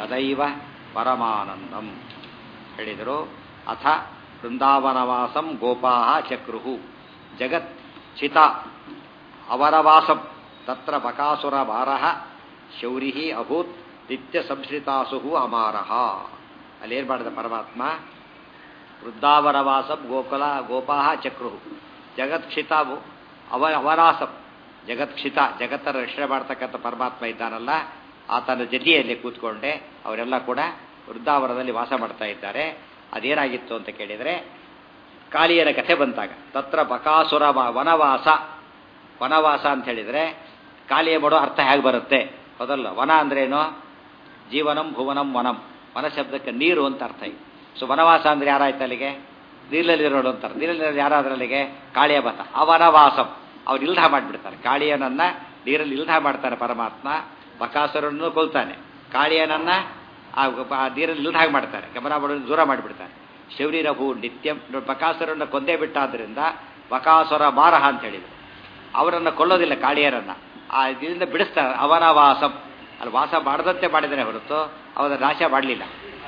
ಸದೈವ ಪರಮಾನಂದಂ ಹೇಳಿದರು ಅಥ ವೃಂದಾವನವಾಸಂ ಗೋಪಾ ಚಕ್ರುಹು ಜಗತ್ ಚಿತ ಅವರವಾಸಂ ತತ್ರ ಬಕಾಸುರ ಭಾರಃ ಶೌರಿ ಅಭೂತ್ ನಿತ್ಯ ಸಂಶ್ರಿತಾಸು ಅಮಾರಃ ಅಲ್ಲೇನು ಮಾಡಿದ ಪರಮಾತ್ಮ ವೃದ್ಧಾವರವಾಸಂ ಗೋಕುಲ ಗೋಪಾಹ ಚಕ್ರುಹು ಜಗತ್ಕ್ಷಿತ ಅವ ಅವರಾಸಂ ಜಗತ್ಕ್ಷಿತ ಜಗತ್ತರ ರಕ್ಷಣೆ ಮಾಡ್ತಕ್ಕಂಥ ಪರಮಾತ್ಮ ಇದ್ದಾನಲ್ಲ ಆತನ ಜೊತೆಯಲ್ಲಿ ಕೂತ್ಕೊಂಡೆ ಅವರೆಲ್ಲ ಕೂಡ ವೃದ್ಧಾವರದಲ್ಲಿ ವಾಸ ಮಾಡ್ತಾ ಇದ್ದಾರೆ ಅದೇನಾಗಿತ್ತು ಅಂತ ಕೇಳಿದರೆ ಕಾಳಿಯರ ಕಥೆ ಬಂತಾಗ ತತ್ರ ಬಕಾಸುರ ವನವಾಸ ವನವಾಸ ಅಂತ ಹೇಳಿದರೆ ಕಾಳಿಯ ಮಾಡೋ ಅರ್ಥ ಹೇಗೆ ಬರುತ್ತೆ ಹೌದಲ್ಲ ವನ ಅಂದ್ರೇನು ಜೀವನಂ ಭುವನಂ ವನಂ ವನ ಶಬ್ದಕ್ಕೆ ನೀರು ಅಂತ ಅರ್ಥ ಇದೆ ಸೊ ವನವಾಸ ಅಂದ್ರೆ ಯಾರಾಯ್ತು ಅಲ್ಲಿಗೆ ನೀರಲ್ಲಿರೋಳು ಅಂತಾರೆ ನೀರಲ್ಲಿ ಯಾರಾದ್ರಲ್ಲಿಗೆ ಕಾಳಿಯ ಬತ ಅವನವಾಸಂ ಅವ್ರು ಇಲ್ದ ಮಾಡಿಬಿಡ್ತಾರೆ ಕಾಳಿಯನನ್ನ ನೀರಲ್ಲಿ ಇಲ್ದ ಮಾಡ್ತಾನೆ ಪರಮಾತ್ಮ ಬಕಾಸುರನ್ನು ಕೊಲ್ತಾನೆ ಕಾಳಿಯನನ್ನ ಆ ನೀರಲ್ಲಿ ಇಲ್ದ ಹಾಗೆ ಮಾಡ್ತಾರೆ ಗಮನ ಮಾಡೋದು ದೂರ ಮಾಡಿಬಿಡ್ತಾರೆ ಶೌರಿ ರಘು ನಿತ್ಯಂ ಬಕಾಸುರನ್ನು ಕೊಂದೇ ಬಿಟ್ಟಾದ್ರಿಂದ ಬಕಾಸುರ ಮಾರಹ ಅಂತ ಹೇಳಿದ್ರು ಅವರನ್ನು ಕೊಲ್ಲೋದಿಲ್ಲ ಕಾಳಿಯರನ್ನ ಆ ಇದರಿಂದ ಬಿಡಿಸ್ತಾರೆ ಅವನವಾಸಂ ಅಲ್ಲಿ ವಾಸ ಮಾಡದಂತೆ ಮಾಡಿದರೆ ಹೊರತು ಅವರ ನಾಶ ಮಾಡಲಿಲ್ಲ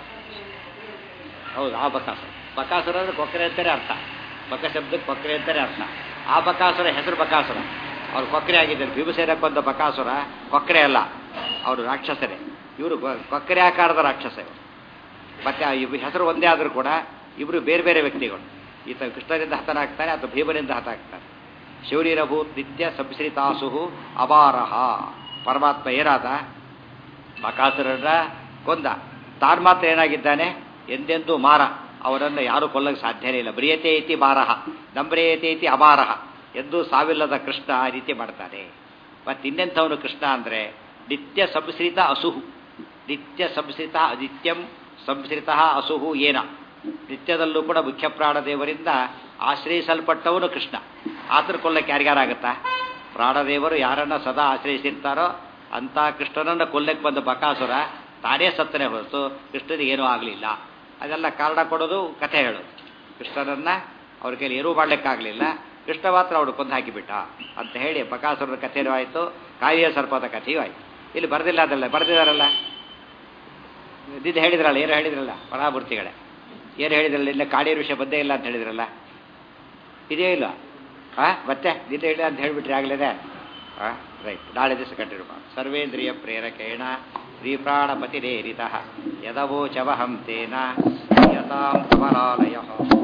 ಹೌದು ಆ ಬಕಾಸುರ ಬಕಾಸುರ ಅಂದ್ರೆ ಕೊಕ್ಕರೆ ಅಂತಾನೆ ಅರ್ಥ ಬಕ ಶಬ್ದಕ್ಕೆ ಕೊಕ್ಕರೆ ಅಂತಾನೆ ಅರ್ಥ ಆ ಬಕಾಸುರ ಹೆಸರು ಬಕಾಸುರ ಅವ್ರು ಕೊಕ್ಕರೆ ಆಗಿದ್ದಾರೆ ಭೀಮಸೇನ ಕೊಂದ ಬಕಾಸುರ ಕೊಕ್ಕರೆ ಅಲ್ಲ ಅವರು ರಾಕ್ಷಸರೇ ಇವರು ಕೊಕ್ಕರೆ ಆಕಾರದ ರಾಕ್ಷಸ ಇವರು ಮತ್ತೆ ಇವ್ ಹೆಸರು ಒಂದೇ ಆದರೂ ಕೂಡ ಇವರು ಬೇರೆ ಬೇರೆ ವ್ಯಕ್ತಿಗಳು ಈತ ಕೃಷ್ಣನಿಂದ ಹತನಾಗ್ತಾನೆ ಅಥವಾ ಭೀಮನಿಂದ ಹತಾಗ್ತಾನೆ ಶೌರ್ಯರಭೂ ನಿತ್ಯ ಸಂಶ್ರಿತಾಸು ಅಪಾರಹ ಪರಮಾತ್ಮ ಏನಾದ ಬಕಾಸುರರ ಕೊಂದ ತಾನು ಮಾತ್ರ ಏನಾಗಿದ್ದಾನೆ ಎಂದೆಂದೂ ಮಾರ ಅವರನ್ನು ಯಾರು ಕೊಲ್ಲಕ್ಕೆ ಸಾಧ್ಯನೇ ಇಲ್ಲ ಬ್ರಿಯತೆ ಇತಿ ಮಾರಹ ನಂಬ್ರಿಯತೆ ಇತಿ ಅಮಾರಹ ಎಂದೂ ಸಾವಿಲ್ಲದ ಕೃಷ್ಣ ಆ ರೀತಿ ಮಾಡ್ತಾನೆ ಮತ್ತು ಇನ್ನೆಂಥವನು ಕೃಷ್ಣ ಅಂದರೆ ನಿತ್ಯ ಸಂಶ್ರಿತ ಅಸುಹು ನಿತ್ಯ ಸಂಶ್ರಿತ ನಿತ್ಯಂ ಸಂಶ್ರಿತ ಅಸುಹು ಏನ ನಿತ್ಯದಲ್ಲೂ ಕೂಡ ಮುಖ್ಯ ಪ್ರಾಣದೇವರಿಂದ ಆಶ್ರಯಿಸಲ್ಪಟ್ಟವನು ಕೃಷ್ಣ ಆತರ ಕೊಲ್ಲಕ್ಕೆ ಯಾರಿಗಾರಾಗುತ್ತಾ ಪ್ರಾಣದೇವರು ಯಾರನ್ನ ಸದಾ ಆಶ್ರಯಿಸಿರ್ತಾರೋ ಅಂಥ ಕೃಷ್ಣನನ್ನು ಕೊಲ್ಲಕ್ಕೆ ಬಂದ ಬಕಾಸುರ ತಾನೇ ಸತ್ತನೆ ಹೊರತು ಕೃಷ್ಣನಿಗೆ ಏನೂ ಆಗಲಿಲ್ಲ ಅದೆಲ್ಲ ಕಾರಣ ಕೊಡೋದು ಕಥೆ ಹೇಳೋದು ಕೃಷ್ಣನನ್ನ ಅವ್ರ ಕೈಲಿ ಏನೂ ಮಾಡಲಿಕ್ಕಾಗಲಿಲ್ಲ ಕೃಷ್ಣ ಮಾತ್ರ ಅವಳು ಕೊಂದು ಹಾಕಿಬಿಟ್ಟ ಅಂತ ಹೇಳಿ ಬಕಾಸುರನ ಕಥೆಯೂ ಆಯಿತು ಕಾಯಿಯ ಸರ್ಪದ ಕಥೆಯೂ ಆಯಿತು ಇಲ್ಲಿ ಬರೆದಿಲ್ಲ ಅದಲ್ಲ ಬರೆದಿದ್ದಾರಲ್ಲ ಇದ್ದು ಹೇಳಿದ್ರಲ್ಲ ಏನು ಹೇಳಿದ್ರಲ್ಲ ಪರಾಮೂರ್ತಿಗಳೇ ಏನು ಹೇಳಿದ್ರಲ್ಲ ಇಲ್ಲ ಕಾಡಿಯ ವಿಷಯ ಬಂದೇ ಇಲ್ಲ ಅಂತ ಹೇಳಿದ್ರಲ್ಲ ಇದೇ ಇಲ್ಲ ಹಾಂ ಮತ್ತೆ ನಿನ್ನೆ ಹೇಳಿ ಅಂತ ಹೇಳಿಬಿಟ್ರೆ ಆಗಲಿದೆ ಹಾಂ ರೈಟ್ ನಾಳೆ ದಿವಸ ಕಂಟಿನ್ಯೂ ಮಾಡಿ ಸರ್ವೇಂದ್ರಿಯ ಪ್ರೇರಕೇಣ ಶ್ರೀಪ್ರಾಣಪತಿರೇರಿತ ಯದವೋಚವಹಂ ತೇನ ಯತಾಂ ಕಮಲಾಲಯ